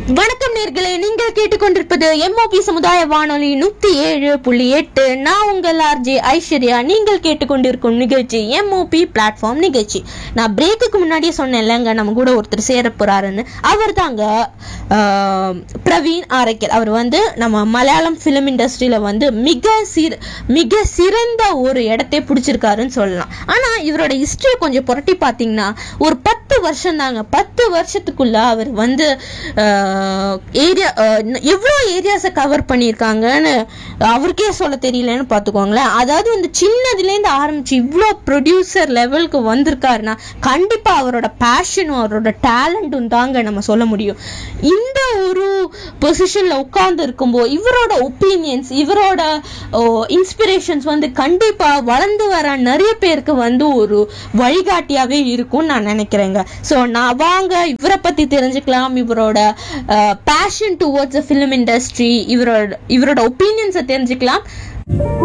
வணக்கம் நேர்களே நீங்கள் கேட்டுக்கொண்டிருப்பது எம்ஓபி சமுதாய வானொலி நூத்தி ஏழு புள்ளி எட்டு நான் உங்கள் ஆர்ஜே ஐஸ்வர்யா நீங்கள் கேட்டுக்கொண்டிருக்கும் நிகழ்ச்சி எம்ஓபி பிளாட்ஃபார்ம் நிகழ்ச்சி நான் பிரேக்குக்கு முன்னாடியே சொன்னேன்லங்க நம்ம கூட ஒருத்தர் சேர போறாருன்னு அவர் தாங்க பிரவீன் ஆரைக்கல் அவர் வந்து நம்ம மலையாளம் ஃபிலிம் இண்டஸ்ட்ரியில வந்து மிக சிற மிக சிறந்த ஒரு இடத்தை பிடிச்சிருக்காருன்னு சொல்லலாம் ஆனா இவரோட ஹிஸ்டரி கொஞ்சம் புரட்டி பார்த்தீங்கன்னா ஒரு பத்து வருஷம் தாங்க பத்து வருஷத்துக்குள்ள அவர் வந்து ஏரியா எவ்வளோ ஏரியாஸை கவர் பண்ணியிருக்காங்கன்னு அவருக்கே சொல்ல தெரியலன்னு பார்த்துக்கோங்களேன் அதாவது வந்து சின்னதுலேருந்து ஆரம்பிச்சு இவ்வளோ ப்ரொடியூசர் லெவலுக்கு வந்திருக்காருன்னா கண்டிப்பாக அவரோட பேஷனும் அவரோட டேலண்ட்டும் தாங்க நம்ம சொல்ல முடியும் இந்த ஒரு பொசிஷனில் உட்கார்ந்து இருக்கும்போது இவரோட ஒப்பீனியன்ஸ் இவரோட இன்ஸ்பிரேஷன்ஸ் வந்து கண்டிப்பாக வளர்ந்து வர நிறைய பேருக்கு வந்து ஒரு வழிகாட்டியாகவே இருக்கும்னு நான் நினைக்கிறேங்க ஸோ நான் வாங்க இவரை பற்றி தெரிஞ்சுக்கலாம் இவரோட பேஷன் டுவர்ட்ஸ் ஃபிலிம் இண்டஸ்ட்ரி இவரோட இவரோட ஒப்பீனியன்ஸை தெரிஞ்சுக்கலாம்